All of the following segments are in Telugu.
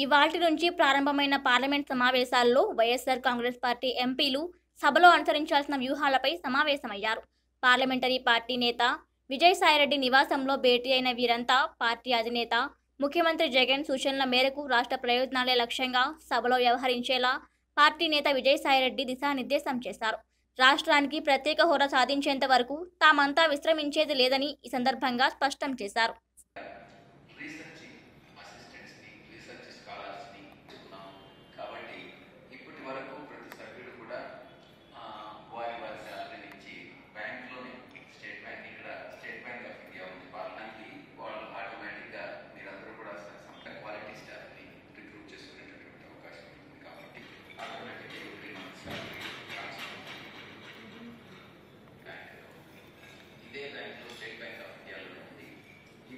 ఇవాల్టి నుంచి ప్రారంభమైన పార్లమెంట్ సమావేశాల్లో వైఎస్ఆర్ కాంగ్రెస్ పార్టీ ఎంపీలు సభలో అనుసరించాల్సిన వ్యూహాలపై సమావేశమయ్యారు పార్లమెంటరీ పార్టీ నేత విజయసాయిరెడ్డి నివాసంలో భేటీ అయిన వీరంతా పార్టీ అధినేత ముఖ్యమంత్రి జగన్ సూచనల మేరకు రాష్ట్ర ప్రయోజనాలే లక్ష్యంగా సభలో వ్యవహరించేలా పార్టీ నేత విజయసాయిరెడ్డి దిశానిర్దేశం చేశారు రాష్ట్రానికి ప్రత్యేక హోదా సాధించేంత వరకు తామంతా విశ్రమించేది లేదని ఈ సందర్భంగా స్పష్టం చేశారు రీసెర్చ్ అసిస్టెంట్స్ని రీసెర్చ్ స్కాలర్స్ని ఇస్తున్నాం కాబట్టి ఇప్పటి వరకు ప్రతి సభ్యుడు కూడా ఆ, వారి వారి శాలరీ నుంచి బ్యాంక్లోనే స్టేట్ బ్యాంక్ ఇక్కడ స్టేట్ బ్యాంక్ ఆఫ్ ఇండియా ఉంది పాలనకి వాళ్ళు ఆటోమేటిక్గా మీరందరూ కూడా సమ్ క్వాలిటీ స్టాఫ్ని రిక్రూట్ చేసుకునేటటువంటి అవకాశం ఉంటుంది కాబట్టి ఆటోమేటిక్గా ఎవ్రీ మంత్ శాలరీ ట్రాన్స్ఫర్ బ్యాంకులో ఇదే బ్యాంక్లో స్టేట్ బ్యాంక్ ఆఫ్ ఇండియాలో ఉంది ఈ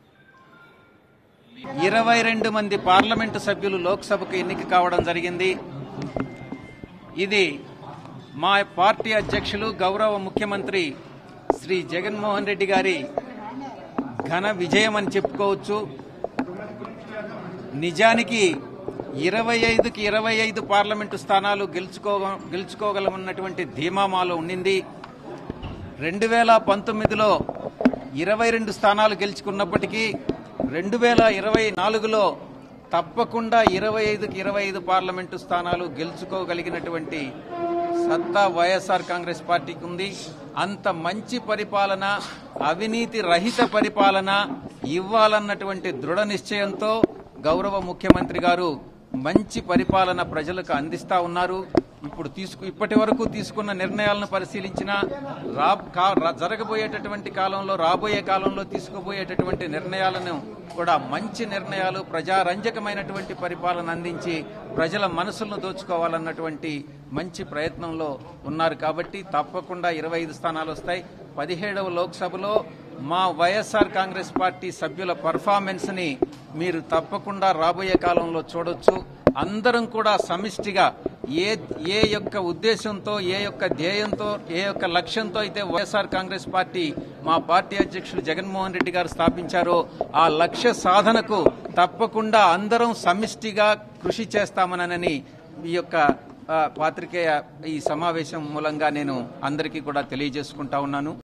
ఇరవై రెండు మంది పార్లమెంటు సభ్యులు లోక్సభకు ఎన్నిక కావడం జరిగింది ఇది మా పార్టీ అధ్యక్షులు గౌరవ ముఖ్యమంత్రి శ్రీ జగన్మోహన్ రెడ్డి గారి ఘన విజయం అని చెప్పుకోవచ్చు నిజానికి ఇరవై ఐదుకి ఇరవై ఐదు పార్లమెంటు స్థానాలు గెలుచుకో గెలుచుకోగలమన్నటువంటి ధీమా మాలో ఉండింది రెండు వేల పంతొమ్మిదిలో ఇరవై రెండు స్థానాలు గెలుచుకున్నప్పటికీ రెండు వేల ఇరవై నాలుగులో తప్పకుండా ఇరవై ఐదుకి ఇరవై ఐదు పార్లమెంటు స్థానాలు గెలుచుకోగలిగినటువంటి సత్తా వైఎస్ఆర్ కాంగ్రెస్ పార్టీకి ఉంది అంత మంచి పరిపాలన అవినీతి రహిత పరిపాలన ఇవ్వాలన్నటువంటి దృఢ నిశ్చయంతో గౌరవ ముఖ్యమంత్రి గారు మంచి పరిపాలన ప్రజలకు అందిస్తా ఉన్నారు ఇప్పుడు తీసుకు ఇప్పటి వరకు తీసుకున్న నిర్ణయాలను పరిశీలించిన రా కా- రా- జరగబోయేటటువంటి కాలంలో రాబోయే కాలంలో తీసుకుపోయేటటువంటి నిర్ణయాలను కూడా మంచి నిర్ణయాలు ప్రజారంజకమైనటువంటి పరిపాలన అందించి ప్రజల మనసులను దోచుకోవాలన్నటువంటి మంచి ప్రయత్నంలో ఉన్నారు కాబట్టి తప్పకుండా ఇరవై ఐదు స్థానాలు వస్తాయి పదిహేడవ లోక్సభలో మా వైఎస్ఆర్ కాంగ్రెస్ పార్టీ సభ్యుల పర్ఫార్మెన్స్ ని మీరు తప్పకుండా రాబోయే కాలంలో చూడొచ్చు అందరం కూడా సమిష్టిగా ఏ ఏ యొక్క ఉద్దేశంతో ఏ యొక్క ధ్యేయంతో ఏ యొక్క లక్ష్యంతో అయితే వైఎస్ఆర్ కాంగ్రెస్ పార్టీ మా పార్టీ అధ్యక్షులు జగన్మోహన్ రెడ్డి గారు స్థాపించారో ఆ లక్ష్య సాధనకు తప్పకుండా అందరం సమిష్టిగా కృషి చేస్తామనని ఈ యొక్క ఆ, పాత్రికేయ ఈ సమావేశం మూలంగా నేను అందరికీ కూడా తెలియజేసుకుంటా ఉన్నాను